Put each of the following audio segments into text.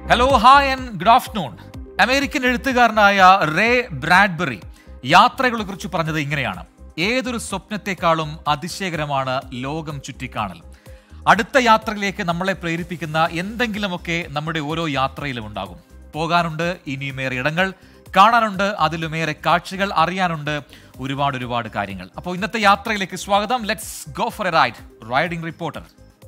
Hello hi and good afternoon American എഴുത്തുകാരനായ Ray Bradbury യാത്രകളെ കുറിച്ച് പറഞ്ഞത് ഇങ്ങനെയാണ് ഏതൊരു സ്വപ്നത്തെക്കാളും അതിശയകരമാണ് ലോകം ചുറ്റിക്കാണൽ അടുത്ത യാത്രയിലേക്ക് നമ്മളെ പ്രേരിപ്പിക്കുന്ന എന്തെങ്കിലുമൊക്കെ നമ്മുടെ ഓരോ യാത്രയിലും ഉണ്ടാകും പോകാനുണ്ട് ഇനിയുമേറെ ഇടങ്ങൾ കാണാനുണ്ട് അതിലുമേറെ കാഴ്ചകൾ അറിയാനുണ്ട് ഒരുപാട് ഒരുപാട് കാര്യങ്ങൾ അപ്പോൾ ഇന്നത്തെ യാത്രയിലേക്ക് സ്വാഗതം let's go for a ride riding reporter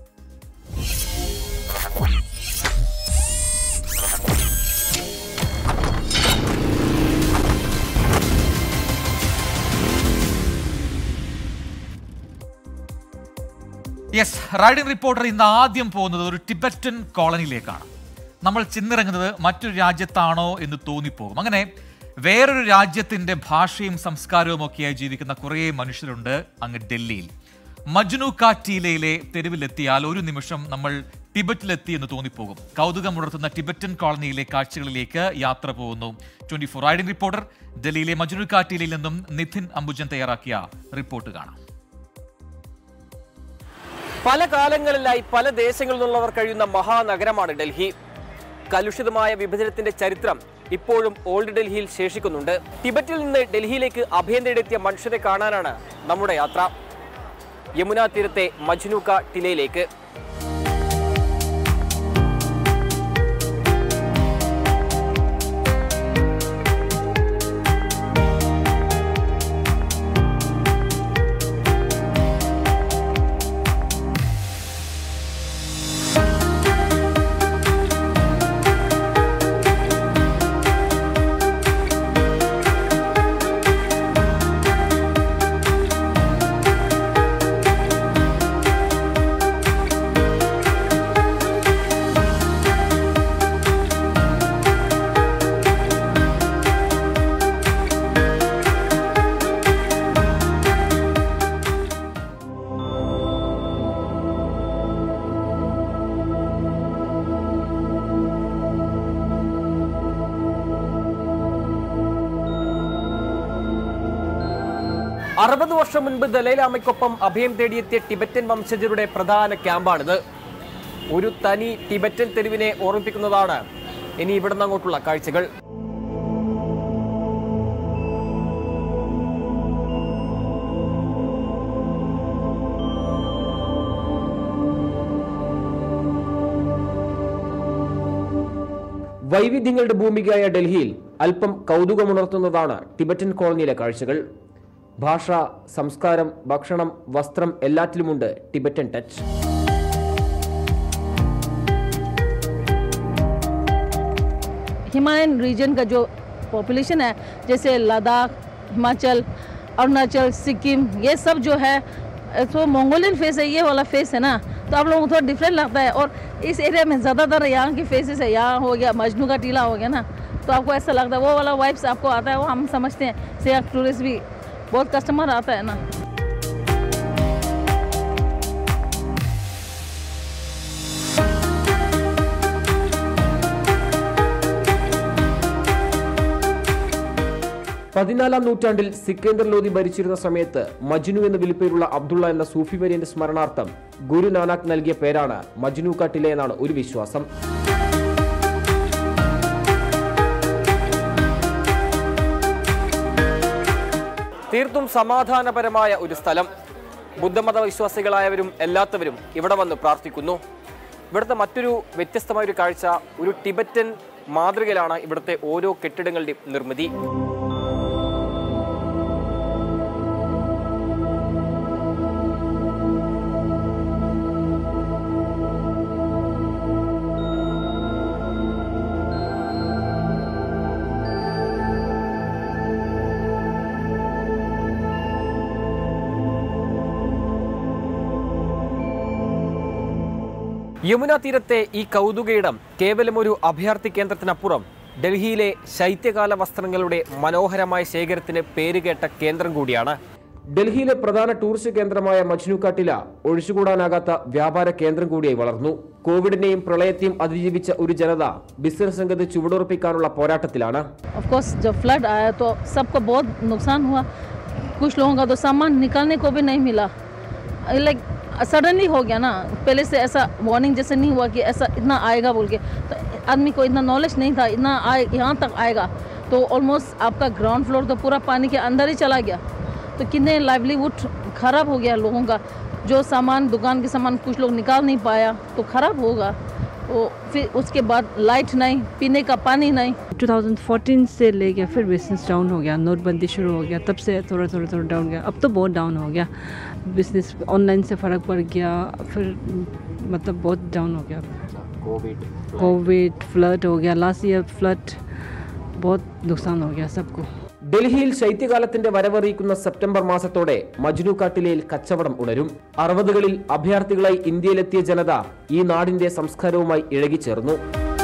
yes riding reporter ഇന്ന് ആദ്യം പോകുന്നത് ഒരു ടിബറ്റൻ കോളനിയിലേക്കാണ് നമ്മൾ ചെന്നിറങ്ങുന്നത് മറ്റൊരു രാജ്യത്താണോ എന്ന് തോന്നിപ്പോകും അങ്ങനെ വേറൊരു രാജ്യത്തിന്റെ ഭാഷയും സംസ്കാരവും ഒക്കെയായി ജീവിക്കുന്ന കുറേ മനുഷ്യരുണ്ട് അങ്ങ് ഡൽഹിയിൽ മജ്നു കാറ്റീലയിലെ തെരുവിലെത്തിയാൽ ഒരു നിമിഷം നമ്മൾ ടിബറ്റിലെത്തി എന്ന് തോന്നിപ്പോകും കൗതുകമുണർത്തുന്ന ടിബറ്റൻ കോളനിയിലെ കാഴ്ചകളിലേക്ക് യാത്ര പോകുന്നു ട്വന്റി ഫോർ റൈഡിംഗ് റിപ്പോർട്ടർ ഡൽഹിയിലെ മജ്നു കാറ്റീലയിൽ നിന്നും നിധിൻ അംബുജൻ തയ്യാറാക്കിയ റിപ്പോർട്ട് കാണാം പല കാലങ്ങളിലായി പല ദേശങ്ങളിൽ നിന്നുള്ളവർ കഴിയുന്ന മഹാനഗരമാണ് ഡൽഹി കലുഷിതമായ വിഭജനത്തിന്റെ ചരിത്രം ഇപ്പോഴും ഓൾഡ് ഡൽഹിയിൽ ശേഷിക്കുന്നുണ്ട് ടിബറ്റിൽ നിന്ന് ഡൽഹിയിലേക്ക് അഭയം തേടിയെത്തിയ മനുഷ്യരെ കാണാനാണ് നമ്മുടെ യാത്ര യമുന തീരത്തെ മജ്നൂക്ക ടിലയിലേക്ക് അറുപത് വർഷം മുൻപ് ദലൈലാമയ്ക്കൊപ്പം അഭയം തേടിയെത്തിയ ടിബറ്റൻ വംശജരുടെ പ്രധാന ക്യാമ്പാണിത് ഒരു തനി ടിബറ്റൻ തെരുവിനെ ഓർമ്മിപ്പിക്കുന്നതാണ് ഇനി ഇവിടുന്ന് അങ്ങോട്ടുള്ള കാഴ്ചകൾ വൈവിധ്യങ്ങളുടെ ഭൂമികയായ ഡൽഹിയിൽ അല്പം കൗതുകമുണർത്തുന്നതാണ് ടിബറ്റൻ കോളനിയിലെ കാഴ്ചകൾ ഭാഷ സംസ്കാരം ഭക്ഷണം വസ്ത്രം എല്ലാറ്റിലുമുണ്ട് ടിബറ്റൻ ടച്ച് हिमालयन रीजन का जो पॉपुलेशन है जैसे लद्दाख हिमाचल अरुणाचल सिक्किम ये सब जो है तो मंगोलियन फेस है ये वाला फेस है ना तो आप लोगों को थोड़ा डिफरेंट लगता है और इस एरिया में ज़्यादातर यहाँ की फेसेस है यहाँ हो गया मजनू का टीला हो गया ना तो आपको ऐसा लगता है वो वाला वाइब्स आपको आता है वो हम समझते हैं से यहाँ टूरिस्ट भी बहुत कस्टमर आता है ना പതിനാലാം നൂറ്റാണ്ടിൽ സിക്കേന്ദർ ലോധി ഭരിച്ചിരുന്ന സമയത്ത് മജ്നു എന്ന വിളിപ്പേരുള്ള അബ്ദുള്ള എന്ന സൂഫി വര്യന്റെ സ്മരണാർത്ഥം ഗുരു നാനാക്ക് നൽകിയ പേരാണ് മജ്നു കാട്ടിലെ എന്നാണ് ഒരു വിശ്വാസം തീർത്തും സമാധാനപരമായ ഒരു സ്ഥലം ബുദ്ധമത വിശ്വാസികളായവരും എല്ലാത്തവരും ഇവിടെ വന്ന് പ്രാർത്ഥിക്കുന്നു ഇവിടുത്തെ മറ്റൊരു വ്യത്യസ്തമായ ഒരു കാഴ്ച ഒരു ടിബറ്റൻ മാതൃകയിലാണ് ഇവിടുത്തെ ഓരോ കെട്ടിടങ്ങളുടെയും നിർമ്മിതി യമുന തീരത്തെ ഈ കൗതുകയിടം കേവലം ഒരു അഭയാർത്ഥി കേന്ദ്രത്തിനപ്പുറം ഡൽഹിയിലെ ശൈത്യകാല വസ്ത്രങ്ങളുടെ മനോഹരമായ ശേഖരത്തിന് പേരുകേട്ട കേന്ദ്രം കൂടിയാണ് ഡൽഹിയിലെ പ്രധാന ടൂറിസ്റ്റ് കേന്ദ്രമായ മജ്നുക്കാട്ടില ഒഴിച്ചുകൂടാനാകാത്ത വ്യാപാര കേന്ദ്രം കൂടിയായി വളർന്നു കോവിഡിനെയും പ്രളയത്തെയും അതിജീവിച്ച ഒരു ജനത ബിസിനസ് രംഗത്ത് ചുവടുറപ്പിക്കാനുള്ള പോരാട്ടത്തിലാണ് ऑफ कोर्स जब फ्लड आया तो सबको बहुत नुकसान हुआ कुछ लोगों का तो सामान निकालने को भी नहीं मिला लाइक सडनली हो गया ना पहले से ऐसा वार्निंग जैसे नहीं हुआ कि ऐसा इतना आएगा बोल के तो आदमी को इतना नॉलेज नहीं था इतना आए यहाँ तक आएगा तो ऑलमोस्ट आपका ग्राउंड फ्लोर तो पूरा पानी के अंदर ही चला गया तो कितने लाइवलीहुड खराब हो गया लोगों का जो सामान दुकान के सामान कुछ लोग निकाल नहीं पाया तो खराब होगा तो फिर उसके बाद लाइट नहीं पीने का पानी नहीं 2014 से लेके फिर बिजनेस डाउन हो गया नोटबंदी शुरू हो गया तब से थोड़ा थोड़ा थोड़ा डाउन गया अब तो बहुत डाउन हो गया बिजनेस ऑनलाइन से फ़र्क पड़ गया फिर मतलब बहुत डाउन हो गया കോവിഡ് कोविड फ्लड हो गया लास्ट ईयर फ्लड बहुत नुकसान हो गया सबको ഡൽഹിയിൽ ശൈത്യകാലത്തിന്റെ വരവറിയിക്കുന്ന സെപ്റ്റംബർ മാസത്തോടെ മജ്നു കാട്ടിലയിൽ കച്ചവടം ഉണരും അറുപതുകളിൽ അഭയാർത്ഥികളായി ഇന്ത്യയിലെത്തിയ ജനത ഈ നാടിന്റെ സംസ്കാരവുമായി ഇഴകിച്ചേർന്നു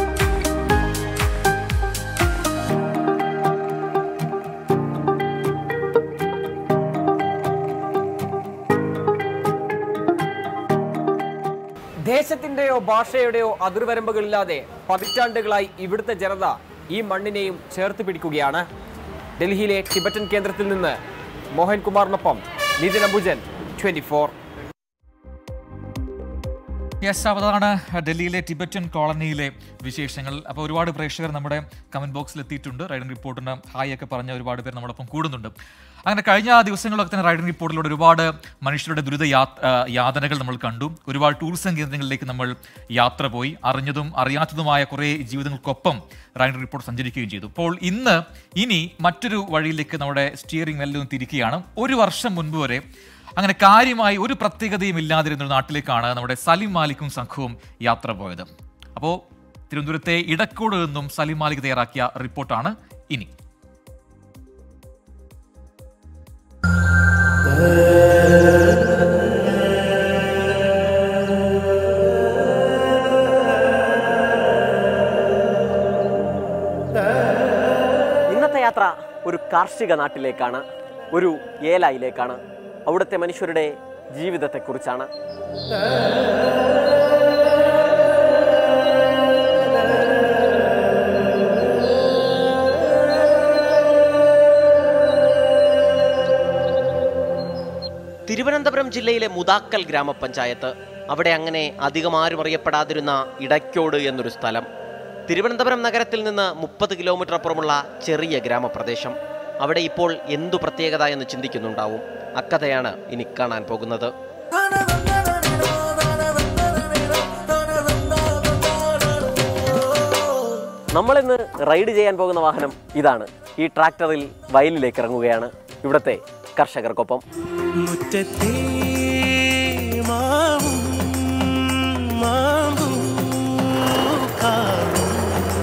ദേശത്തിന്റെയോ ഭാഷയുടെയോ അതിർവരമ്പുകളില്ലാതെ പതിറ്റാണ്ടുകളായി ഇവിടുത്തെ ജനത ഈ മണ്ണിനെയും ചേർത്ത് പിടിക്കുകയാണ് ഡൽഹിയിലെ ടിബറ്റൻ കേന്ദ്രത്തിൽ നിന്ന് മോഹൻകുമാറിനൊപ്പം Nithin Ambujan twenty four yes അപ്പോൾ അതാണ് ഡൽഹിയിലെ ടിബറ്റൻ കോളനിയിലെ വിശേഷങ്ങൾ അപ്പോൾ ഒരുപാട് പ്രേക്ഷകർ നമ്മുടെ കമന്റ് ബോക്സിൽ എത്തിയിട്ടുണ്ട് റൈഡിംഗ് റിപ്പോർട്ടിന് ഹായ് ഒക്കെ പറഞ്ഞ ഒരുപാട് പേർ നമ്മളൊപ്പം കൂടുന്നുണ്ട് അങ്ങനെ കഴിഞ്ഞ ദിവസങ്ങളിലൊക്കെ തന്നെ റൈഡിംഗ് റിപ്പോർട്ടിലൂടെ ഒരുപാട് മനുഷ്യരുടെ ദുരിത യാ- ആ, യാതനകൾ നമ്മൾ കണ്ടു ഒരുപാട് ടൂറിസം കേന്ദ്രങ്ങളിലേക്ക് നമ്മൾ യാത്ര പോയി അറിഞ്ഞതും അറിയാത്തതുമായ കുറേ ജീവിതങ്ങൾക്കൊപ്പം റൈഡിംഗ് റിപ്പോർട്ട് സഞ്ചരിക്കുകയും ചെയ്തു അപ്പോൾ ഇന്ന് ഇനി മറ്റൊരു വഴിയിലേക്ക് നമ്മുടെ സ്റ്റിയറിംഗ് എല്ലാം തിരിക്കുകയാണ് ഒരു വർഷം മുൻപ് വരെ അങ്ങനെ കാര്യമായി ഒരു പ്രത്യേകതയും ഇല്ലാതിരുന്ന ഒരു നാട്ടിലേക്കാണ് നമ്മുടെ സലിം മാലിക്കും സംഘവും യാത്ര പോയത് അപ്പോൾ തിരുവനന്തപുരത്തെ ഇടക്കോട് നിന്നും സലിം മാലിക് തയ്യാറാക്കിയ റിപ്പോർട്ടാണ് ഇനി ഇന്നത്തെ യാത്ര ഒരു കാർഷിക നാട്ടിലേക്കാണ് ഒരു ഏലായിലേക്കാണ് അവിടുത്തെ മനുഷ്യരുടെ ജീവിതത്തെക്കുറിച്ചാണ് തിരുവനന്തപുരം ജില്ലയിലെ മുതാക്കൽ ഗ്രാമപഞ്ചായത്ത് അവിടെ അങ്ങനെ അധികമാരും അറിയപ്പെടാതിരുന്ന ഇടയ്ക്കോട് എന്നൊരു സ്ഥലം തിരുവനന്തപുരം നഗരത്തിൽ നിന്ന് മുപ്പത് കിലോമീറ്റർ അപ്പുറമുള്ള ചെറിയ ഗ്രാമപ്രദേശം അവിടെ ഇപ്പോൾ എന്തു പ്രത്യേകത എന്ന് ചിന്തിക്കുന്നുണ്ടാവും അക്കഥയാണ് ഇനി കാണാൻ പോകുന്നത് നമ്മളിന്ന് റൈഡ് ചെയ്യാൻ പോകുന്ന വാഹനം ഇതാണ് ഈ ട്രാക്ടറിൽ വയലിലേക്ക് ഇറങ്ങുകയാണ് ഇവിടുത്തെ കർഷകർക്കൊപ്പം മുറ്റത്തെ മാവും മാവും കാവും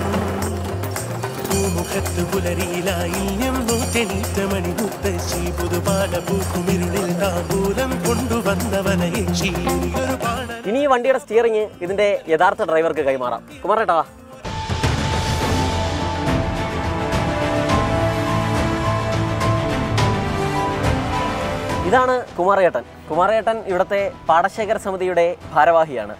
പൂമുഖത്ത് പുലരിയിലായില്യം നൂറ്റെണീറ്റ മണി മുത്തശ്ശി പുതുപാട പൂക്കുമിരുളിൽ താമ്പൂലം കൊണ്ടുവന്നവനയക്ഷി ഒരു പാട ഇനി ഈ വണ്ടിയുടെ സ്റ്റിയറിംഗ് ഇതിന്റെ യഥാർത്ഥ ഡ്രൈവർക്ക് കൈമാറാം കുമാരേട്ടാ വാ. ഇതാണ് കുമാരേട്ടൻ കുമാരേട്ടൻ ഇവിടുത്തെ പാടശേഖര സമിതിയുടെ ഭാരവാഹിയാണ്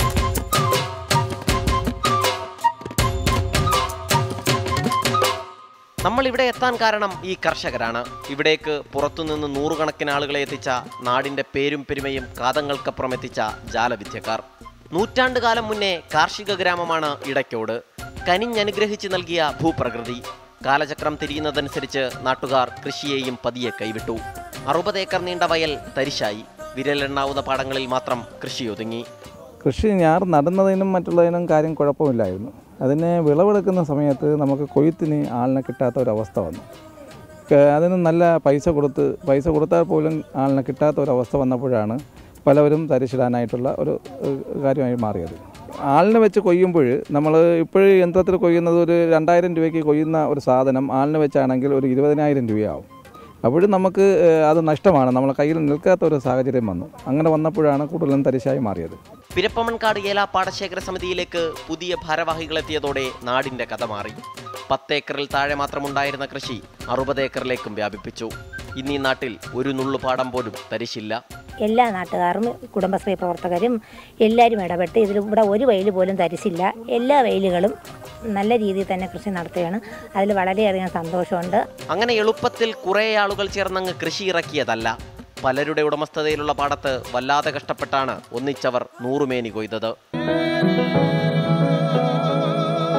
നമ്മൾ ഇവിടെ എത്താൻ കാരണം ഈ കർഷകരാണ് ഇവിടേക്ക് പുറത്തുനിന്ന് നൂറുകണക്കിന് ആളുകളെ എത്തിച്ച നാടിന്റെ പേരും പെരുമയും കാതങ്ങൾക്കപ്പുറം എത്തിച്ച ജാലവിദ്യക്കാർ നൂറ്റാണ്ട് കാലം മുന്നേ കാർഷിക ഗ്രാമമാണ് ഇടയ്ക്കോട് കനിഞ്ഞനുഗ്രഹിച്ച് നൽകിയ ഭൂപ്രകൃതി കാലചക്രം തിരിയുന്നതനുസരിച്ച് നാട്ടുകാർ കൃഷിയെയും പതിയെ കൈവിട്ടു അറുപത് ഏക്കർ നീണ്ട വയൽ തരിശായി വിരലെണ്ണാവുന്ന പാടങ്ങളിൽ മാത്രം കൃഷി ഒതുങ്ങി കൃഷി ഞാർ നടുന്നതിനും മറ്റുള്ളതിനും കാര്യം കുഴപ്പമില്ലായിരുന്നു അതിനെ വിളവെടുക്കുന്ന സമയത്ത് നമുക്ക് കൊയ്ത്തിന് ആളിനെ കിട്ടാത്ത ഒരവസ്ഥ വന്നു ക- അതിന് നല്ല പൈസ കൊടുത്ത് പൈസ കൊടുത്താൽ പോലും ആളിനെ കിട്ടാത്ത ഒരവസ്ഥ വന്നപ്പോഴാണ് പലവരും തരിശിടാനായിട്ടുള്ള ഒരു ഏഹ്, കാര്യമായി മാറിയത് ആളിനെ വെച്ച് കൊയ്യുമ്പോൾ നമ്മൾ ഇപ്പോഴും യന്ത്രത്തിൽ കൊയ്യുന്നത് ഒരു രണ്ടായിരം രൂപയ്ക്ക് കൊയ്യുന്ന ഒരു സാധനം ആളിനെ വെച്ചാണെങ്കിൽ ഒരു ഇരുപതിനായിരം രൂപയാവും അപ്പോഴും നമുക്ക് ഏഹ്, അത് നഷ്ടമാണ് നമ്മളെ കയ്യിൽ നിൽക്കാത്ത ഒരു സാഹചര്യം വന്നു അങ്ങനെ വന്നപ്പോഴാണ് കൂടുതലും തരിശായി മാറിയത് പിരപ്പമൺകാട് ഏല പാടശേഖര സമിതിയിലേക്ക് പുതിയ ഭാരവാഹികൾ എത്തിയതോടെ നാടിന്റെ കഥ മാറി പത്തേക്കറിൽ താഴെ മാത്രമുണ്ടായിരുന്ന കൃഷി അറുപത് ഏക്കറിലേക്കും വ്യാപിപ്പിച്ചു ഇന്ന് ഈ നാട്ടിൽ ഒരു നുള്ളു പാടം പോലും തരിശില്ല എല്ലാ നാട്ടുകാരും കുടുംബശ്രീ പ്രവർത്തകരും എല്ലാവരും ഇടപെട്ട് ഇതിൽ ഇവിടെ ഒരു വയൽ പോലും തരിച്ചില്ല എല്ലാ വയലുകളും നല്ല രീതിയിൽ തന്നെ കൃഷി നടത്തുകയാണ് അതിൽ വളരെയധികം സന്തോഷമുണ്ട് അങ്ങനെ എളുപ്പത്തിൽ കുറേ ആളുകൾ ചേർന്നങ്ങ് കൃഷി ഇറക്കിയതല്ല പലരുടെ ഉടമസ്ഥതയിലുള്ള പാടത്ത് വല്ലാതെ കഷ്ടപ്പെട്ടാണ് ഒന്നിച്ചവർ നൂറുമേനി കൊയ്തത്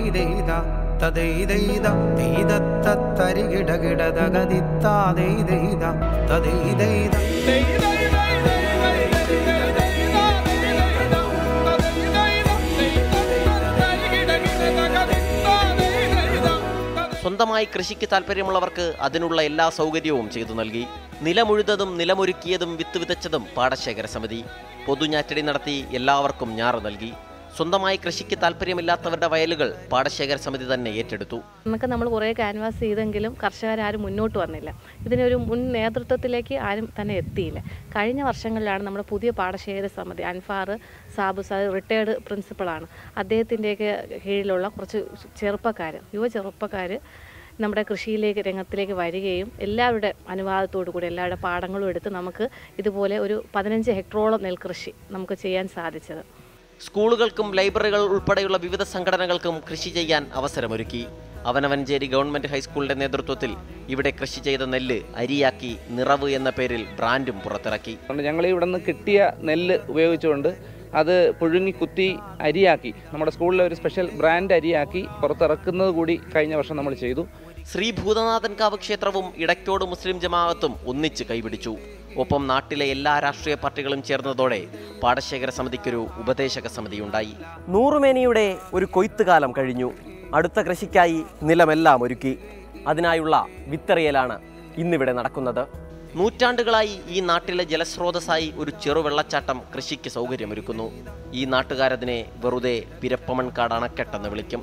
ദൈദൈദ തദൈദൈദ ദൈദത്തരികിടകിടതകദിത്താ ദൈദൈദ തദൈദൈദ സ്വന്തമായി കൃഷിക്ക് താല്പര്യമുള്ളവർക്ക് അതിനുള്ള എല്ലാ സൗകര്യവും ചെയ്തു നൽകി നിലമുഴുതതും നിലമൊരുക്കിയതും വിത്ത് വിതച്ചതും പാടശേഖര സമിതി പൊതുഞാറ്റടി നടത്തി എല്ലാവർക്കും ഞാറ് നൽകി സ്വന്തമായി കൃഷിക്ക് താല്പര്യമില്ലാത്തവരുടെ വയലുകൾ പാടശേഖര സമിതി തന്നെ ഏറ്റെടുത്തു നമുക്ക് നമ്മൾ കുറേ ക്യാൻവാസ് ചെയ്തെങ്കിലും കർഷകരാരും മുന്നോട്ട് വന്നില്ല ഇതിനൊരു മുൻ നേതൃത്വത്തിലേക്ക് ആരും തന്നെ എത്തിയില്ല കഴിഞ്ഞ വർഷങ്ങളിലാണ് നമ്മുടെ പുതിയ പാടശേഖര സമിതി അൻഫാർ സാബു സാർ റിട്ടയർഡ് പ്രിൻസിപ്പളാണ് അദ്ദേഹത്തിൻ്റെയൊക്കെ കീഴിലുള്ള കുറച്ച് ചെറുപ്പക്കാർ യുവ ചെറുപ്പക്കാർ നമ്മുടെ കൃഷിയിലേക്ക് രംഗത്തിലേക്ക് വരികയും എല്ലാവരുടെ അനുവാദത്തോടു കൂടി എല്ലാവരുടെ പാടങ്ങളും എടുത്ത് നമുക്ക് ഇതുപോലെ ഒരു പതിനഞ്ച് ഹെക്ടറോളം നെൽകൃഷി നമുക്ക് ചെയ്യാൻ സാധിച്ചത് സ്കൂളുകൾക്കും ലൈബ്രറികൾ ഉൾപ്പെടെയുള്ള വിവിധ സംഘടനകൾക്കും കൃഷി ചെയ്യാൻ അവസരമൊരുക്കി അവനവഞ്ചേരി ഗവൺമെന്റ് ഹൈസ്കൂളിന്റെ നേതൃത്വത്തിൽ ഇവിടെ കൃഷി ചെയ്ത നെല്ല് അരിയാക്കി നിറവ് എന്ന പേരിൽ ബ്രാൻഡും പുറത്തിറക്കി അതുകൊണ്ട് ഞങ്ങൾ ഇവിടെ നിന്ന് കിട്ടിയ നെല്ല് ഉപയോഗിച്ചുകൊണ്ട് അത് പുഴുങ്ങി കുത്തി അരിയാക്കി നമ്മുടെ സ്കൂളിലെ ഒരു സ്പെഷ്യൽ ബ്രാൻഡ് അരിയാക്കി പുറത്തിറക്കുന്നത് കൂടി കഴിഞ്ഞ വർഷം നമ്മൾ ചെയ്തു ശ്രീ ഭൂതനാഥൻകാവ് ക്ഷേത്രവും ഇടയ്ക്കോട് മുസ്ലിം ജമാഅത്തും ഒന്നിച്ച് കൈപിടിച്ചു ഒപ്പം നാട്ടിലെ എല്ലാ രാഷ്ട്രീയ പാർട്ടികളും ചേർന്നതോടെ പാടശേഖര സമിതിക്കൊരു ഉപദേശക സമിതിയുണ്ടായി നൂറുമേനിയുടെ ഒരു കൊയ്ത്തുകാലം കഴിഞ്ഞു അടുത്ത കൃഷിക്കായി നിലമെല്ലാം ഒരുക്കി അതിനായുള്ള വിത്തെറിയലാണ് ഇന്നിവിടെ നടക്കുന്നത് നൂറ്റാണ്ടുകളായി ഈ നാട്ടിലെ ജലസ്രോതസ്സായി ഒരു ചെറുവെള്ളച്ചാട്ടം കൃഷിക്ക് സൗകര്യമൊരുക്കുന്നു ഈ നാട്ടുകാരതിനെ വെറുതെ പിരപ്പമൺകാട് അണക്കെട്ടെന്ന് വിളിക്കും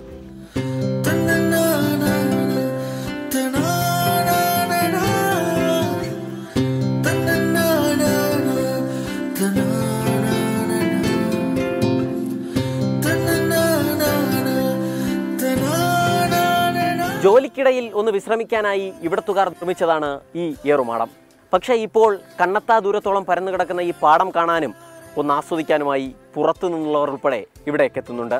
ജോലിക്കിടയിൽ ഒന്ന് വിശ്രമിക്കാനായി ഇവിടത്തുകാർ നിർമ്മിച്ചതാണ് ഈ ഏറുമാടം പക്ഷേ ഇപ്പോൾ കണ്ണത്താ ദൂരത്തോളം പരന്നു കിടക്കുന്ന ഈ പാടം കാണാനും ഒന്ന് ആസ്വദിക്കാനുമായി പുറത്തു നിന്നുള്ളവർ ഉൾപ്പെടെ ഇവിടേക്ക് എത്തുന്നുണ്ട്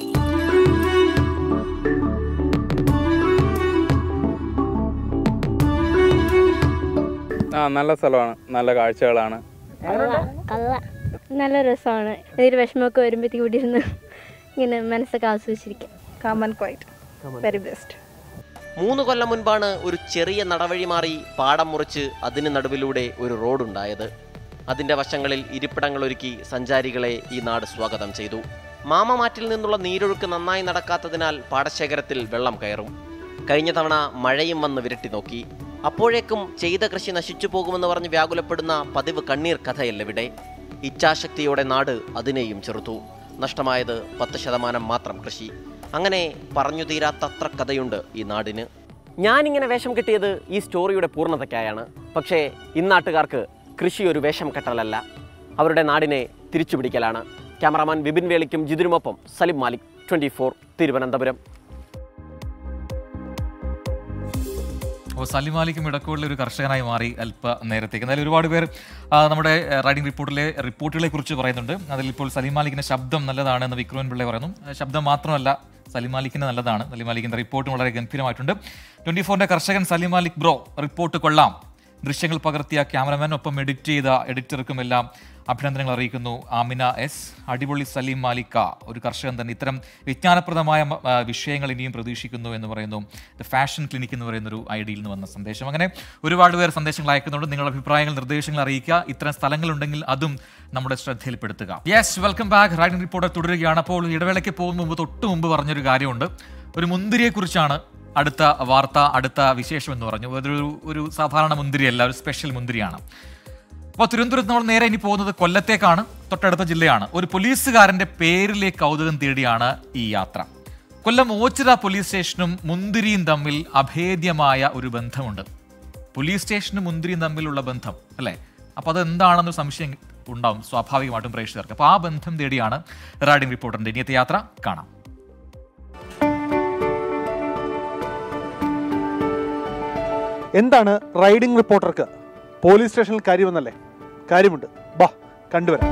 ആ നല്ല സ്ഥലമാണ് നല്ല കാഴ്ചകളാണ് കള്ള നല്ല രസമാണ് എന്തൊരു വിഷമമൊക്കെ വരുമ്പോഴത്തേക്ക് ഇവിടെ ഇരുന്ന് ഇങ്ങനെ മനസ്സൊക്കെ ആസ്വദിച്ചിരിക്കാം കാമൻ ക്വൈറ്റ് വെരി ബെസ്റ്റ് മൂന്ന് കൊല്ലം മുൻപാണ് ഒരു ചെറിയ നടവഴി മാറി പാടം മുറിച്ച് അതിന് നടുവിലൂടെ ഒരു റോഡുണ്ടായത് അതിന്റെ വശങ്ങളിൽ ഇരിപ്പിടങ്ങൾ ഒരുക്കി സഞ്ചാരികളെ ഈ നാട് സ്വാഗതം ചെയ്തു മാമമാറ്റിൽ നിന്നുള്ള നീരൊഴുക്ക് നന്നായി നടക്കാത്തതിനാൽ പാടശേഖരത്തിൽ വെള്ളം കയറും കഴിഞ്ഞ തവണ മഴയും വന്ന് വിരട്ടി നോക്കി അപ്പോഴേക്കും ചെയ്ത കൃഷി നശിച്ചു പോകുമെന്ന് പറഞ്ഞ് വ്യാകുലപ്പെടുന്ന പതിവ് കണ്ണീർ കഥയല്ലിവിടെ ഇച്ഛാശക്തിയോടെ നാട് അതിനെയും ചെറുത്തു നഷ്ടമായത് പത്ത് ശതമാനം മാത്രം കൃഷി അങ്ങനെ പറഞ്ഞു തീരാത്തത്ര കഥയുണ്ട് ഈ നാടിന് ഞാനിങ്ങനെ വേഷം കെട്ടിയത് ഈ സ്റ്റോറിയുടെ പൂർണ്ണതയ്ക്കായാണ് പക്ഷേ ഇന്നാട്ടുകാർക്ക് കൃഷി ഒരു വേഷം കെട്ടലല്ല അവരുടെ നാടിനെ തിരിച്ചുപിടിക്കലാണ് ക്യാമറാമാൻ വിപിൻ വേളിക്കും ജിതിനുമൊപ്പം സലിം മാലിക് ട്വൻറ്റി ഫോർ തിരുവനന്തപുരം അപ്പോൾ സലിമാലിക്കും ഇടക്കോളിലെ ഒരു കർഷകനായി മാറി അല്പ നേരത്തേക്ക് എന്നാലും ഒരുപാട് പേർ ആ, നമ്മുടെ ഏഹ്, റൈഡിംഗ് റിപ്പോർട്ടിലെ റിപ്പോർട്ടുകളെ കുറിച്ച് പറയുന്നുണ്ട് അതിൽ ഇപ്പോൾ സലിമാലിക്കിന്റെ ശബ്ദം നല്ലതാണ് എന്ന് വിക്രമൻ പിള്ളെ പറയുന്നു ആ, ശബ്ദം മാത്രമല്ല സലിമാലിക്കിന്റെ നല്ലതാണ് സലിമാലിക്കിന്റെ റിപ്പോർട്ടും വളരെ ഗംഭീരമായിട്ടുണ്ട് ട്വന്റി ഫോറിന്റെ കർഷകൻ സലിമാലിക് ബ്രോ റിപ്പോർട്ട് കൊള്ളാം ദൃശ്യങ്ങൾ പകർത്തിയ ക്യാമറമാൻ ഒപ്പം എഡിറ്റ് ചെയ്ത എഡിറ്റർക്കും എല്ലാം അഭിനന്ദനങ്ങൾ അറിയിക്കുന്നു ആമിന എസ് അടിപൊളി സലീം മാലിക്ക ഒരു കർഷകൻ തന്നെ ഇത്തരം വിജ്ഞാനപ്രദമായ മ- ആ, വിഷയങ്ങൾ ഇനിയും പ്രതീക്ഷിക്കുന്നു എന്ന് പറയുന്നു ദ ഫാഷൻ ക്ലിനിക് എന്ന് പറയുന്ന ഒരു ഐഡിയിൽ നിന്ന് വന്ന സന്ദേശം അങ്ങനെ ഒരുപാട് പേർ സന്ദേശങ്ങൾ അയക്കുന്നുണ്ട് നിങ്ങളുടെ അഭിപ്രായങ്ങൾ നിർദ്ദേശങ്ങൾ അറിയിക്കുക ഇത്തരം സ്ഥലങ്ങളുണ്ടെങ്കിൽ അതും നമ്മുടെ ശ്രദ്ധയിൽപ്പെടുത്തുക yes welcome back riding reporter തുടരുകയാണ് അപ്പോൾ ഇടവേളയ്ക്ക് പോകുന്ന മുമ്പ് തൊട്ട് മുമ്പ് പറഞ്ഞൊരു കാര്യമുണ്ട് ഒരു മുന്തിരിയെക്കുറിച്ചാണ് അടുത്ത വാർത്ത അടുത്ത വിശേഷം എന്ന് പറഞ്ഞു അതൊരു ഒരു സാധാരണ മുന്തിരിയല്ല ഒരു സ്പെഷ്യൽ മുന്തിരിയാണ് അപ്പോൾ തിരുവനന്തപുരത്ത് നമ്മൾ നേരെ ഇനി പോകുന്നത് കൊല്ലത്തേക്കാണ് തൊട്ടടുത്ത ജില്ലയാണ് ഒരു പോലീസുകാരന്റെ പേരിലെ കൗതുകം തേടിയാണ് ഈ യാത്ര കൊല്ലം ഓച്ചിറ പോലീസ് സ്റ്റേഷനും മുന്തിരിയും തമ്മിൽ അഭേദ്യമായ ഒരു ബന്ധമുണ്ട് പോലീസ് സ്റ്റേഷനും മുന്തിരിയും തമ്മിലുള്ള ബന്ധം അല്ലേ അപ്പോൾ അത് എന്താണെന്ന് സംശയം ഉണ്ടാവും സ്വാഭാവികമായിട്ടും പ്രേക്ഷകർക്ക് അപ്പോൾ ആ ബന്ധം തേടിയാണ് റൈഡിംഗ് റിപ്പോർട്ടറിന്റെ ഇനിയത്തെ യാത്ര കാണാം എന്താണ് റൈഡിംഗ് റിപ്പോർട്ടർക്ക് പോലീസ് സ്റ്റേഷനിൽ കാര്യമെന്നല്ലേ കാര്യമുണ്ട് ബാ കണ്ടുവരാം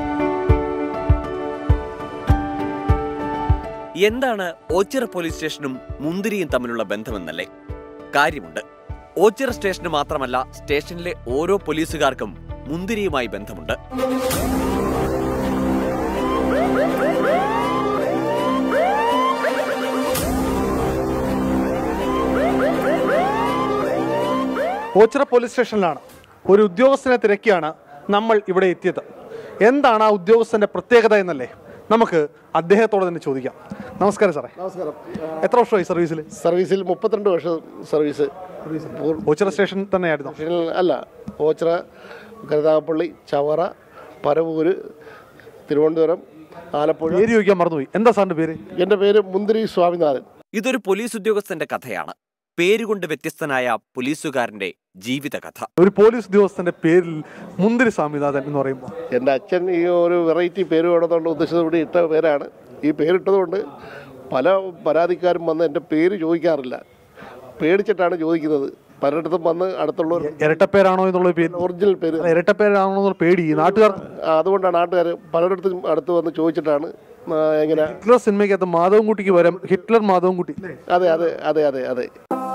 എന്താണ് ഓച്ചിറ പോലീസ് സ്റ്റേഷനും മുന്തിരിയും തമ്മിലുള്ള ബന്ധമെന്നല്ലേ കാര്യമുണ്ട് ഓച്ചിറ സ്റ്റേഷന് മാത്രമല്ല സ്റ്റേഷനിലെ ഓരോ പോലീസുകാർക്കും മുന്തിരിയുമായി ബന്ധമുണ്ട് ഓച്ചിറ പോലീസ് സ്റ്റേഷനിലാണ് ഒരു ഉദ്യോഗസ്ഥനെ തിരക്കിയാണ് നമ്മൾ ഇവിടെ എത്തിയത് എന്താണ് ആ ഉദ്യോഗസ്ഥന്റെ പ്രത്യേകത എന്നല്ലേ നമുക്ക് അദ്ദേഹത്തോട് തന്നെ ചോദിക്കാം നമസ്കാരം സാറേ നമസ്കാരം എത്ര വർഷമായി സർവീസിൽ സർവീസിൽ മുപ്പത്തിരണ്ട് വർഷം സർവീസ് ഓച്ചിറ സ്റ്റേഷൻ തന്നെയായിരുന്നു സ്റ്റേഷനിൽ അല്ല ഓച്ചിറ കരുനാഗപ്പള്ളി ചവറ പരവൂര് തിരുവനന്തപുരം ആലപ്പുഴ പേര് ചോദിക്കാൻ മറന്നുപോയി എന്താ സാറിന്റെ പേര് എൻ്റെ പേര് മുന്തിരി സ്വാമിനാഥൻ ഇതൊരു പോലീസ് ഉദ്യോഗസ്ഥന്റെ കഥയാണ് പേരുകൊണ്ട് വ്യത്യസ്തനായ പോലീസുകാരന്റെ ജീവിതകഥ ഒരു പോലീസ് ഉദ്യോഗസ്ഥന്റെ പേരിൽ മുന്തിരി സ്വാമിനാഥൻ എന്ന് പറയുമ്പോൾ എൻ്റെ അച്ഛൻ ഈ ഒരു വെറൈറ്റി പേര് വേണമെന്നുള്ള ഉദ്ദേശത്തോടെ ഇട്ട പേരാണ് ഈ പേരിട്ടതുകൊണ്ട് പല പരാതിക്കാരും വന്ന് എൻ്റെ പേര് ചോദിക്കാറില്ല പേടിച്ചിട്ടാണ് ചോദിക്കുന്നത് പലയിടത്തും വന്ന് അടുത്തുള്ളവർ ഇരട്ടപ്പേരാണോ എന്നുള്ള പേര് ഒറിജിനൽ പേര് ഇരട്ടപ്പേരാണോ എന്നുള്ള പേടി നാട്ടുകാർ ആ, അതുകൊണ്ടാണ് നാട്ടുകാർ പലയിടത്തും അടുത്ത് വന്ന് ചോദിച്ചിട്ടാണ് ആ, എങ്ങനെ ഹിറ്റ്ലർ സിനിമയ്ക്കകത്ത് മാധവൻകുട്ടിക്ക് വരാം ഹിറ്റ്ലർ മാധവൻകുട്ടി അതെ അതെ അതെ അതെ അതെ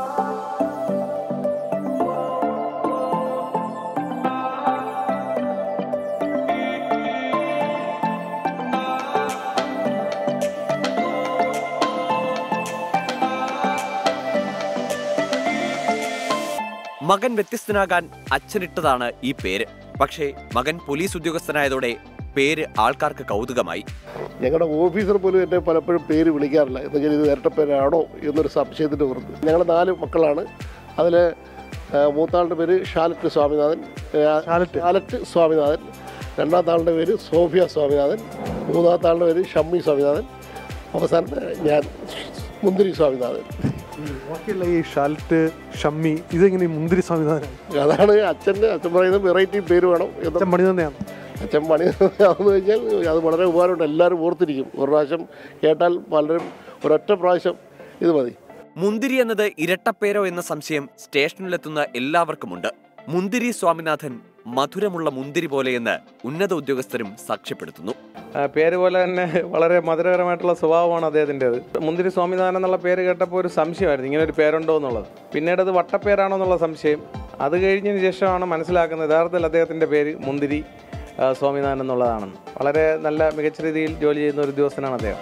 മകൻ വ്യത്യസ്തനാകാൻ അച്ഛനിട്ടതാണ് ഈ പേര് പക്ഷേ മകൻ പോലീസ് ഉദ്യോഗസ്ഥനായതോടെ പേര് ആൾക്കാർക്ക് കൗതുകമായി ഞങ്ങളുടെ ഓഫീസർ പോലും എന്നെ പലപ്പോഴും പേര് വിളിക്കാറില്ല എന്ന് വെച്ചാൽ ഇത് ഇരട്ടപ്പേരാണോ എന്നൊരു സംശയത്തിൻ്റെ പുറത്ത് ഞങ്ങൾ നാല് മക്കളാണ് അതിൽ മൂത്താളുടെ പേര് ഷാലറ്റ് സ്വാമിനാഥൻ ആ, ഷാലറ്റ് സ്വാമിനാഥൻ രണ്ടാമത്തെ ആളുടെ പേര് സോഫിയ സ്വാമിനാഥൻ മൂന്നാമത്തെ ആളുടെ പേര് ഷമ്മി സ്വാമിനാഥൻ അവസാനത്തെ ഞാൻ മുന്തിരി സ്വാമിനാഥൻ ബാക്കിയുള്ള ഈ ഷാൽറ്റ് ഷമ്മി ഇതെങ്ങനെ ഈ മുന്തിരി സംവിധാനം അതാണ് അച്ഛൻ്റെ അച്ഛൻ പറയുന്നത് വെറൈറ്റി പേര് വേണം എന്ന് അച്ഛൻ പണി തന്നെയാണ് അച്ഛൻ പണി അതെന്ന് വെച്ചാൽ അത് വളരെ ഉപകാരമുണ്ട് എല്ലാവരും ഓർത്തിരിക്കും ഒരു പ്രാവശ്യം കേട്ടാൽ പലരും ഒരൊറ്റ പ്രാവശ്യം ഇത് മതി മുന്തിരി എന്നത് ഇരട്ടപ്പേരോ എന്ന സംശയം സ്റ്റേഷനിലെത്തുന്ന എല്ലാവർക്കുമുണ്ട് മുന്തിരി സ്വാമിനാഥൻ മധുരമുള്ള മുന്തിരി പോലെയെന്ന് ഉന്നത ഉദ്യോഗസ്ഥരും സാക്ഷ്യപ്പെടുത്തുന്നു ആ, പേര് പോലെ തന്നെ വളരെ മധുരകരമായിട്ടുള്ള സ്വഭാവമാണ് അദ്ദേഹത്തിൻ്റെത് മുന്തിരി സ്വാമിനാഥൻ എന്നുള്ള പേര് കേട്ടപ്പോൾ ഒരു സംശയമായിരുന്നു ഇങ്ങനെ ഒരു പേരുണ്ടോ എന്നുള്ളത് പിന്നീട് അത് വട്ടപ്പേരാണോ എന്നുള്ള സംശയം അത് കഴിഞ്ഞതിന് ശേഷമാണ് മനസ്സിലാക്കുന്നത് യഥാർത്ഥത്തിൽ അദ്ദേഹത്തിൻ്റെ പേര് മുന്തിരി ആ, സ്വാമിനാഥൻ എന്നുള്ളതാണെന്ന് വളരെ നല്ല മികച്ച രീതിയിൽ ജോലി ചെയ്യുന്ന ഒരു ഉദ്യോഗസ്ഥനാണ് അദ്ദേഹം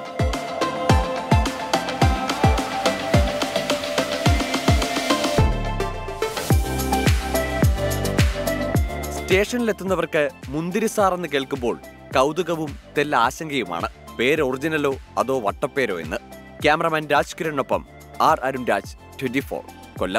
സ്റ്റേഷനിലെത്തുന്നവർക്ക് മുന്തിരി സാർ എന്ന് കേൾക്കുമ്പോൾ കൗതുകവും തെല്ല ആശങ്കയുമാണ് പേര് ഒറിജിനലോ അതോ വട്ടപ്പേരോ എന്ന് ക്യാമറമാൻ രാജ് കിരണിനൊപ്പം R Arun Raj twenty four Kollam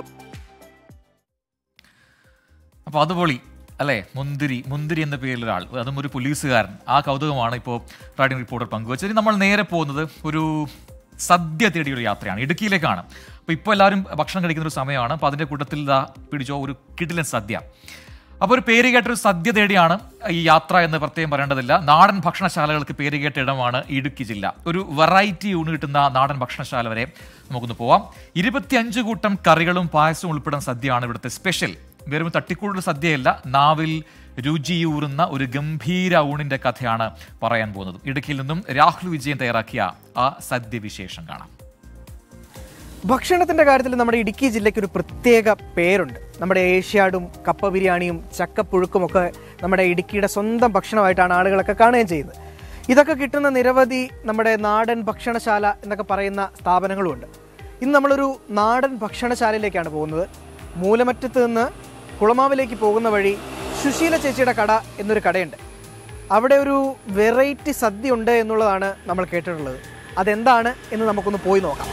അപ്പോൾ അത് പൊളി അല്ലേ മുന്തിരി മുന്തിരി എന്ന പേരിൽ ഒരാൾ അതും ഒരു പോലീസുകാരൻ ആ കൗതുകമാണ് ഇപ്പോൾ റൈഡിംഗ് റിപ്പോർട്ടർ പങ്കുവച്ചത് ഇനി നമ്മൾ നേരെ പോകുന്നത് ഒരു സദ്യ തേടിയൊരു യാത്രയാണ് ഇടുക്കിയിലേക്കാണ് അപ്പോൾ ഇപ്പോൾ എല്ലാവരും ഭക്ഷണം കഴിക്കുന്ന ഒരു സമയമാണ് അപ്പോൾ അതിൻ്റെ കൂട്ടത്തിൽ ഇതാ പിടിച്ചോ ഒരു കിടിലൻ സദ്യ അപ്പോൾ ഒരു പേര് കേട്ടൊരു സദ്യ തേടിയാണ് ഈ യാത്ര എന്ന് പ്രത്യേകം പറയേണ്ടതില്ല നാടൻ ഭക്ഷണശാലകൾക്ക് പേര് കേട്ട ഇടമാണ് ഇടുക്കി ജില്ല ഒരു വെറൈറ്റി ഊണ് കിട്ടുന്ന നാടൻ ഭക്ഷണശാല വരെ നമുക്കൊന്ന് പോവാം ഇരുപത്തിയഞ്ച് കൂട്ടം കറികളും പായസവും ഉൾപ്പെടുന്ന സദ്യയാണ് ഇവിടുത്തെ സ്പെഷ്യൽ വെറും തട്ടിക്കൂടുള്ള സദ്യയല്ല നാവിൽ രുചിയൂറുന്ന ഒരു ഗംഭീര ഊണിന്റെ കഥയാണ് പറയാൻ പോകുന്നത് ഇടുക്കിയിൽ നിന്നും രാഹുൽ വിജയൻ തയ്യാറാക്കിയ ആ സദ്യ വിശേഷം കാണാം ഭക്ഷണത്തിന്റെ കാര്യത്തിൽ നമ്മുടെ ഇടുക്കി ജില്ലയ്ക്ക് ഒരു പ്രത്യേക പേരുണ്ട് നമ്മുടെ ഏഷ്യാഡും കപ്പ ബിരിയാണിയും ചക്കപ്പുഴുക്കും ഒക്കെ നമ്മുടെ ഇടുക്കിയുടെ സ്വന്തം ഭക്ഷണമായിട്ടാണ് ആളുകളൊക്കെ കാണുകയും ചെയ്യുന്നത് ഇതൊക്കെ കിട്ടുന്ന നിരവധി നമ്മുടെ നാടൻ ഭക്ഷണശാല എന്നൊക്കെ പറയുന്ന സ്ഥാപനങ്ങളുമുണ്ട് ഇന്ന് നമ്മളൊരു നാടൻ ഭക്ഷണശാലയിലേക്കാണ് പോകുന്നത് മൂലമറ്റത്ത് നിന്ന് കുളമാവിലേക്ക് പോകുന്ന വഴി സുശീല ചേച്ചിയുടെ കട എന്നൊരു കടയുണ്ട് അവിടെ ഒരു വെറൈറ്റി സദ്യ ഉണ്ട് എന്നുള്ളതാണ് നമ്മൾ കേട്ടിട്ടുള്ളത് അതെന്താണ് എന്ന് നമുക്കൊന്ന് പോയി നോക്കാം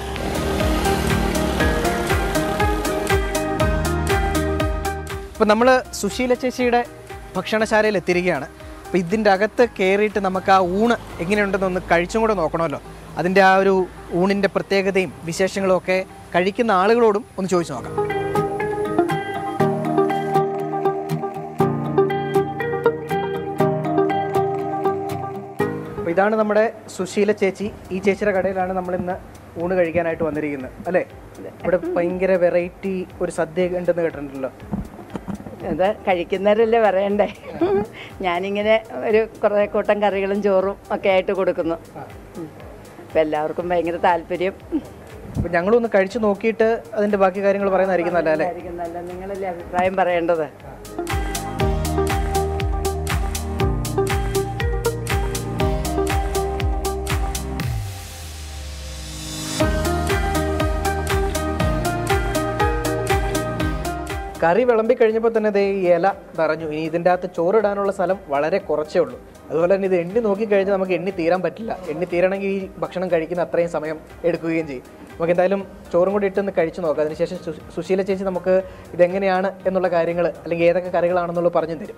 ഇപ്പം നമ്മൾ സുശീല ചേച്ചിയുടെ ഭക്ഷണശാലയിൽ എത്തിയിരിക്കുകയാണ് അപ്പോൾ ഇതിൻ്റെ അകത്ത് കയറിയിട്ട് നമുക്ക് ആ ഊണ് എങ്ങനെയുണ്ടെന്ന് ഒന്ന് കഴിച്ചും കൂടെ നോക്കണമല്ലോ അതിൻ്റെ ആ ഒരു ഊണിൻ്റെ പ്രത്യേകതയും വിശേഷങ്ങളും ഒക്കെ കഴിക്കുന്ന ആളുകളോടും ഒന്ന് ചോദിച്ചു നോക്കാം അപ്പോൾ ഇതാണ് നമ്മുടെ സുശീല ചേച്ചി ഈ ചേച്ചിയുടെ കടയിലാണ് നമ്മൾ ഇന്ന് ഊണ് കഴിക്കാനായിട്ട് വന്നിരിക്കുന്നത് അല്ലേ ഇവിടെ ഭയങ്കര വെറൈറ്റി ഒരു സദ്യ ഉണ്ടെന്ന് കേട്ടിട്ടുണ്ടല്ലോ അത് കഴിക്കുന്നവരല്ലേ പറയണ്ടേ ഞാനിങ്ങനെ ഒരു കുറേ കൂട്ടം കറികളും ചോറും ഒക്കെ ആയിട്ട് കൊടുക്കുന്നു അപ്പം എല്ലാവർക്കും ഭയങ്കര താല്പര്യം അപ്പോൾ ഞങ്ങളൊന്ന് കഴിച്ചു നോക്കിയിട്ട് അതിൻ്റെ ബാക്കി കാര്യങ്ങൾ പറയുന്നതായിരിക്കും നല്ല അല്ലേ ആയിരിക്കും നല്ല നിങ്ങളല്ലേ അഭിപ്രായം പറയേണ്ടത് കറി വിളമ്പി കഴിഞ്ഞപ്പോൾ തന്നെ ദേ ഈ ഇല നിറഞ്ഞു ഇനി ഇതിൻ്റെ അകത്ത് ചോറിടാനുള്ള സ്ഥലം വളരെ കുറച്ചേ ഉള്ളൂ അതുപോലെ തന്നെ ഇത് എണ്ണി നോക്കിക്കഴിഞ്ഞാൽ നമുക്ക് എണ്ണി തീരാൻ പറ്റില്ല എണ്ണി തീരണമെങ്കിൽ ഈ ഭക്ഷണം കഴിക്കുന്ന അത്രയും സമയം എടുക്കുകയും ചെയ്യും നമുക്ക് എന്തായാലും ചോറും കൂടി ഇട്ടൊന്ന് കഴിച്ചു നോക്കാം അതിനുശേഷം സു- സുശീല ചേച്ചി നമുക്ക് ഇതെങ്ങനെയാണ് എന്നുള്ള കാര്യങ്ങൾ അല്ലെങ്കിൽ ഏതൊക്കെ കറികളാണെന്നുള്ളത് പറഞ്ഞു തരും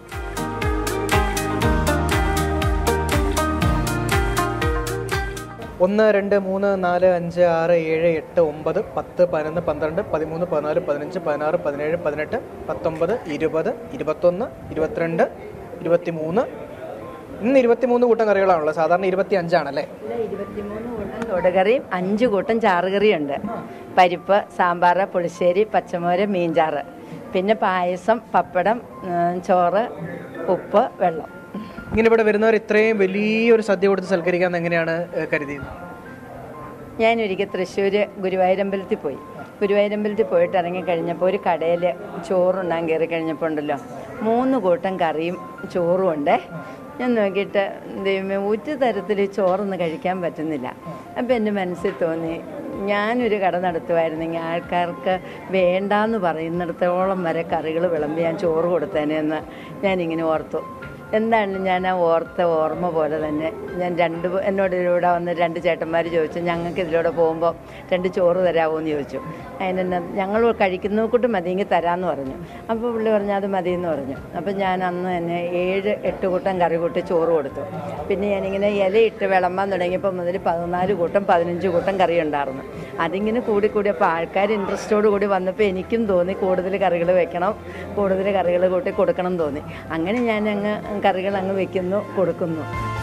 ഒന്ന് രണ്ട് മൂന്ന് നാല് അഞ്ച് ആറ് ഏഴ് എട്ട് ഒമ്പത് പത്ത് പതിനൊന്ന് പന്ത്രണ്ട് പതിമൂന്ന് പതിനാല് പതിനഞ്ച് പതിനാറ് പതിനേഴ് പതിനെട്ട് പത്തൊമ്പത് ഇരുപത് ഇരുപത്തൊന്ന് ഇരുപത്തിരണ്ട് ഇരുപത്തിമൂന്ന് ഇന്ന് ഇരുപത്തിമൂന്ന് കൂട്ടം കറികളാണുള്ളത് സാധാരണ ഇരുപത്തി അഞ്ചാണല്ലേ ഇരുപത്തിമൂന്ന് കൂട്ടം തൊടുകറിയും അഞ്ച് കൂട്ടം ചാറുകറിയുണ്ട് പരിപ്പ് സാമ്പാർ പുളിശ്ശേരി പച്ചമോര് മീൻചാറ് പിന്നെ പായസം പപ്പടം ഉം, ചോറ് ഉപ്പ് വെള്ളം ഇങ്ങനെ ഇവിടെ വരുന്നവർ ഇത്രയും വലിയൊരു സദ്യ കൊടുത്ത് സൽക്കരിക്കാൻ എങ്ങനെയാണ് ഏഹ്, കരുതിയത് ഞാനൊരിക്കൽ തൃശ്ശൂർ ഗുരുവായൂരമ്പലത്തിൽ പോയി ഗുരുവായൂരമ്പലത്തിൽ പോയിട്ട് ഇറങ്ങി കഴിഞ്ഞപ്പോൾ ഒരു കടയിൽ ചോറുണ്ണാൻ കയറി കഴിഞ്ഞപ്പോൾ ഉണ്ടല്ലോ മൂന്ന് കൂട്ടം കറിയും ചോറും ഉണ്ടേ ഞാൻ നോക്കിയിട്ട് ദൈവമേ ഒരു തരത്തിൽ ഈ ചോറൊന്നും കഴിക്കാൻ പറ്റുന്നില്ല അപ്പം എൻ്റെ മനസ്സിൽ തോന്നി ഞാനൊരു കട നടത്തുമായിരുന്നെങ്കിൽ ആൾക്കാർക്ക് വേണ്ടാന്ന് പറയുന്നിടത്തോളം വരെ കറികൾ വിളമ്പി ഞാൻ ചോറ് കൊടുത്തേനെന്ന് ഞാനിങ്ങനെ ഓർത്തു എന്താണ് ഞാൻ ആ ഓർത്ത ഓർമ്മ പോലെ തന്നെ ഞാൻ രണ്ട് പേ- എന്നോട് ഇതിലൂടെ വന്ന് രണ്ട് ചേട്ടന്മാർ ചോദിച്ചു ഞങ്ങൾക്ക് ഇതിലൂടെ പോകുമ്പോൾ രണ്ട് ചോറ് തരാമോ എന്ന് ചോദിച്ചു അതിനെന്നെ ഞങ്ങൾ കഴിക്കുന്ന കൂട്ട് മതിയെങ്കിൽ തരാമെന്ന് പറഞ്ഞു അപ്പോൾ പുള്ളി പറഞ്ഞു അത് മതിയെന്ന് പറഞ്ഞു അപ്പോൾ ഞാൻ അന്ന് തന്നെ ഏഴ് എട്ട് കൂട്ടം കറി കൂട്ടി ചോറ് കൊടുത്തു പിന്നെ ഞാനിങ്ങനെ ഇലയിട്ട് വിളമ്പാൻ തുടങ്ങിയപ്പോൾ മുതൽ പതിനാല് കൂട്ടം പതിനഞ്ച് കൂട്ടം കറി ഉണ്ടായിരുന്നു അതിങ്ങനെ കൂടി കൂടി അപ്പോൾ ആൾക്കാർ ഇൻട്രസ്റ്റോട് കൂടി വന്നപ്പോൾ എനിക്കും തോന്നി കൂടുതൽ കറികൾ വെക്കണം കൂടുതൽ കറികൾ കൂട്ടി കൊടുക്കണം എന്ന് തോന്നി അങ്ങനെ ഞാൻ അങ്ങ് കറികൾ അങ്ങ് വെക്കുന്നു കൊടുക്കുന്നു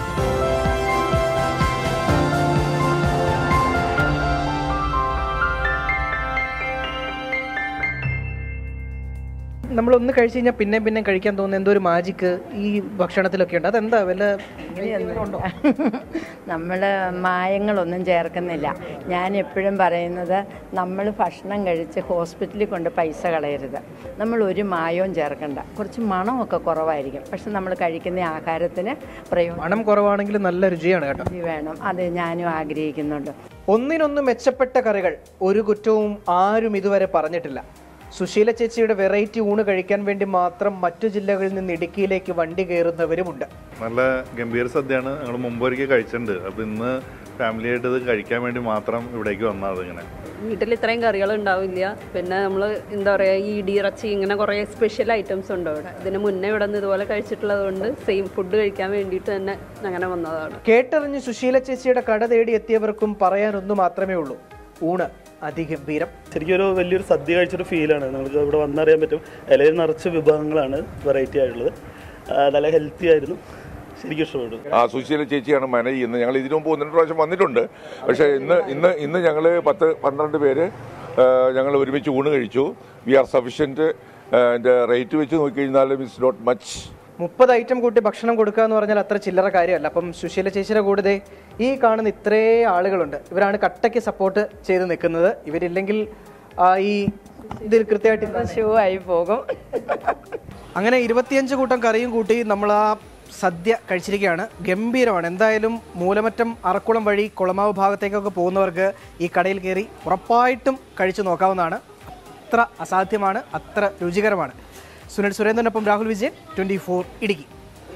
നമ്മൾ ഒന്ന് കഴിച്ചു കഴിഞ്ഞാൽ പിന്നെ പിന്നെ കഴിക്കാൻ തോന്നുന്ന എന്തോ ഒരു മാജിക്ക് ഈ ഭക്ഷണത്തിലൊക്കെ ഉണ്ട് അതെന്താ വല്ല ഉണ്ടോ നമ്മൾ മായങ്ങളൊന്നും ചേർക്കുന്നില്ല ഞാൻ എപ്പോഴും പറയുന്നത് നമ്മൾ ഭക്ഷണം കഴിച്ച് ഹോസ്പിറ്റലിൽ കൊണ്ട് പൈസ കളയരുത് നമ്മൾ ഒരു മായവും ചേർക്കണ്ട കുറച്ച് മണമൊക്കെ കുറവായിരിക്കും പക്ഷെ നമ്മൾ കഴിക്കുന്ന ആഹാരത്തിന് പ്രയോജനം മണം കുറവാണെങ്കിൽ നല്ല രുചിയാണ് കേട്ടോ വേണം അത് ഞാനും ആഗ്രഹിക്കുന്നുണ്ട് ഒന്നിനൊന്ന് മെച്ചപ്പെട്ട കറികൾ ഒരു കുറ്റവും ആരും ഇതുവരെ പറഞ്ഞിട്ടില്ല സുശീല ചേച്ചിയുടെ വെറൈറ്റി ഊണ് കഴിക്കാൻ വേണ്ടി മാത്രം മറ്റു ജില്ലകളിൽ നിന്ന് ഇടുക്കിയിലേക്ക് വണ്ടി കയറുന്നവരുമുണ്ട് നല്ല ഗംഭീര സദ്യയാണ് ഞങ്ങൾ മുമ്പ് ഒരിക്കൽ കഴിച്ചിട്ടുണ്ട് അപ്പോൾ ഇന്ന് ഫാമിലി ആയിട്ട് ഇത് കഴിക്കാൻ വേണ്ടി മാത്രം ഇവിടേക്ക് വന്നത് ഇങ്ങനെ വീട്ടിൽ ഇത്രയും കറികൾ ഉണ്ടാവില്ല പിന്നെ നമ്മൾ എന്താ പറയുക ഈ ഇടിയിറച്ചി ഇങ്ങനെ കുറേ സ്പെഷ്യൽ ഐറ്റംസ് ഉണ്ട് ഇവിടെ ഇതിന് മുന്നേ ഇവിടെ നിന്ന് ഇതുപോലെ കഴിച്ചിട്ടുള്ളത് കൊണ്ട് സെയിം ഫുഡ് കഴിക്കാൻ വേണ്ടിയിട്ട് തന്നെ അങ്ങനെ വന്നതാണ് കേട്ടറിഞ്ഞ് സുശീല ചേച്ചിയുടെ കട തേടി എത്തിയവർക്കും പറയാനൊന്നു മാത്രമേ ഉള്ളൂ ഊണ് അതിഗംഭീരം ശരിക്കും ഒരു വലിയൊരു സദ്യ കഴിച്ചൊരു ഫീലാണ് നമുക്ക് ഇവിടെ വന്നറിയാൻ പറ്റും ഇലയിൽ നിറച്ച വിഭവങ്ങളാണ് വെറൈറ്റി ആയിട്ടുള്ളത് ആ, നല്ല ഹെൽത്തി ആയിരുന്നു ശരിക്കും ഇഷ്ടപ്പെട്ടു ആ സുശീല ചേച്ചിയാണ് മാനേജ് ചെയ്യുന്നത് ഞങ്ങൾ ഇതിനു മുമ്പ് ഒന്ന് രണ്ട് പ്രാവശ്യം വന്നിട്ടുണ്ട് പക്ഷേ ഇന്ന് ഇന്ന് ഇന്ന് ഞങ്ങൾ പത്ത് പന്ത്രണ്ട് പേര് ഞങ്ങൾ ഒരുമിച്ച് ഊണ് കഴിച്ചു വി ആർ സഫീഷ്യൻറ്റ് അതിൻ്റെ റേറ്റ് വെച്ച് നോക്കിക്കഴിഞ്ഞാൽ ഇറ്റ്സ് നോട്ട് മച്ച് മുപ്പത് ഐറ്റം കൂട്ടി ഭക്ഷണം കൊടുക്കുക എന്ന് പറഞ്ഞാൽ അത്ര ചില്ലറ കാര്യമല്ല അപ്പം സുശീല ചേച്ചിയുടെ കൂടെ ദേ ഈ കാണുന്ന ഇത്രേ ആളുകളുണ്ട് ഇവരാണ് കട്ടയ്ക്ക് സപ്പോർട്ട് ചെയ്ത് നിൽക്കുന്നത് ഇവരില്ലെങ്കിൽ ആ, ഈ ഇതിൽ കൃത്യമായിട്ട് ഷൂ ആയി പോകും അങ്ങനെ ഇരുപത്തിയഞ്ച് കൂട്ടം കറിയും കൂട്ടി നമ്മൾ ആ സദ്യ കഴിച്ചിരിക്കുകയാണ് ഗംഭീരമാണ് എന്തായാലും മൂലമറ്റം അറക്കുളം വഴി കുളമാവ് ഭാഗത്തേക്കൊക്കെ പോകുന്നവർക്ക് ഈ കടയിൽ കയറി ഉറപ്പായിട്ടും കഴിച്ചു നോക്കാവുന്നതാണ് അത്ര അസാധ്യമാണ് അത്ര രുചികരമാണ് സുനിൽ സുരേന്ദ്രനൊപ്പം രാഹുൽ വിജയൻ ട്വൻറ്റി ഫോർ ഇടുക്കി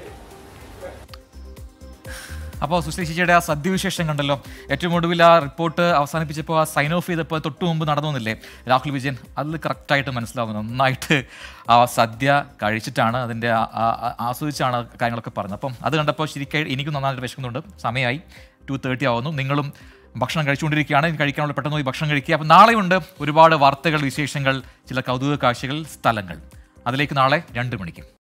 അപ്പോൾ സുശ്രീ ചേച്ചിയുടെ ആ സദ്യവിശേഷം കണ്ടല്ലോ ഏറ്റവും ഒടുവിൽ ആ റിപ്പോർട്ട് അവസാനിപ്പിച്ചപ്പോൾ ആ സൈൻ ഓഫ് ചെയ്തപ്പോൾ തൊട്ട് മുമ്പ് നടന്നില്ലേ രാഹുൽ വിജയൻ അതിൽ കറക്റ്റായിട്ട് മനസ്സിലാവുന്നു നന്നായിട്ട് ആ സദ്യ കഴിച്ചിട്ടാണ് അതിൻ്റെ ആ- ആ- ആ- ആസ്വദിച്ചാണ് കാര്യങ്ങളൊക്കെ പറഞ്ഞത് അപ്പം അത് കണ്ടപ്പോൾ ശരിക്കും എനിക്കും നന്നായിട്ട് വിശക്കുന്നുണ്ട് സമയമായി ടു തേർട്ടി ആവുന്നു നിങ്ങളും ഭക്ഷണം കഴിച്ചുകൊണ്ടിരിക്കുകയാണ് ഇനി കഴിക്കാനുള്ള പെട്ടെന്ന് പോയി ഭക്ഷണം കഴിക്കുക അപ്പം നാളെയുണ്ട് ഒരുപാട് വാർത്തകൾ വിശേഷങ്ങൾ ചില കൗതുക കാഴ്ചകൾ സ്ഥലങ്ങൾ അതിലേക്ക് നാളെ രണ്ട് മണിക്ക്